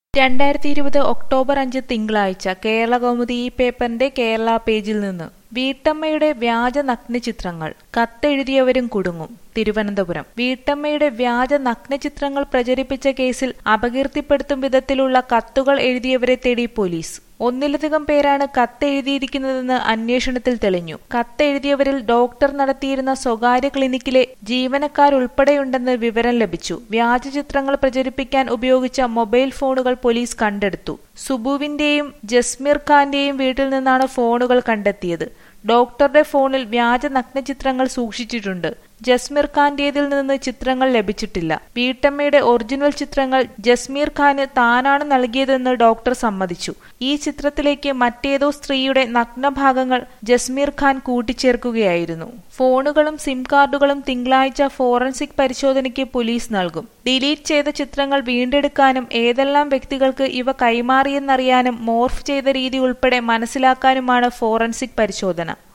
രണ്ടായിരത്തി ഇരുപത് ഒക്ടോബർ അഞ്ച് തിങ്കളാഴ്ച കേരളകൗമുദി ഈ പേപ്പറിന്റെ കേരള പേജിൽ നിന്ന് വീട്ടമ്മയുടെ വ്യാജ നഗ്നചിത്രങ്ങൾ കത്തെഴുതിയവരും കുടുങ്ങും തിരുവനന്തപുരം വീട്ടമ്മയുടെ വ്യാജ നഗ്നചിത്രങ്ങൾ പ്രചരിപ്പിച്ച കേസിൽ അപകീർത്തിപ്പെടുത്തും വിധത്തിലുള്ള കത്തുകൾ എഴുതിയവരെ തേടി പോലീസ് ഒന്നിലധികം പേരാണ് കത്തെഴുതിയിരിക്കുന്നതെന്ന് അന്വേഷണത്തിൽ തെളിഞ്ഞു കത്തെഴുതിയവരിൽ ഡോക്ടർ നടത്തിയിരുന്ന സ്വകാര്യ ക്ലിനിക്കിലെ ജീവനക്കാരുൾപ്പെടെയുണ്ടെന്ന് വിവരം ലഭിച്ചു വ്യാജ ചിത്രങ്ങൾ പ്രചരിപ്പിക്കാൻ ഉപയോഗിച്ച മൊബൈൽ ഫോണുകൾ പോലീസ് കണ്ടെടുത്തു സുബുവിന്റെയും ജസ്മീർ ഖാന്റെയും വീട്ടിൽ നിന്നാണ് ഫോണുകൾ കണ്ടെത്തിയത് ഡോക്ടറുടെ ഫോണിൽ വ്യാജ നഗ്നചിത്രങ്ങൾ സൂക്ഷിച്ചിട്ടുണ്ട് ജസ്മീർ ഖാന്റേതിൽ നിന്ന് ചിത്രങ്ങൾ ലഭിച്ചിട്ടില്ല വീട്ടമ്മയുടെ ഒറിജിനൽ ചിത്രങ്ങൾ ജസ്മീർ ഖാന് താനാണ് നൽകിയതെന്ന് ഡോക്ടർ സമ്മതിച്ചു ഈ ചിത്രത്തിലേക്ക് മറ്റേതോ സ്ത്രീയുടെ നഗ്നഭാഗങ്ങൾ ജസ്മീർ ഖാൻ കൂട്ടിച്ചേർക്കുകയായിരുന്നു ഫോണുകളും സിം കാർഡുകളും തിങ്കളാഴ്ച ഫോറൻസിക് പരിശോധനയ്ക്ക് പോലീസ് നൽകും ഡിലീറ്റ് ചെയ്ത ചിത്രങ്ങൾ വീണ്ടെടുക്കാനും ഏതെല്ലാം വ്യക്തികൾക്ക് ഇവ കൈമാറിയെന്നറിയാനും മോർഫ് ചെയ്ത രീതി ഉൾപ്പെടെ മനസ്സിലാക്കാനുമാണ് ഫോറൻസിക് പരിശോധന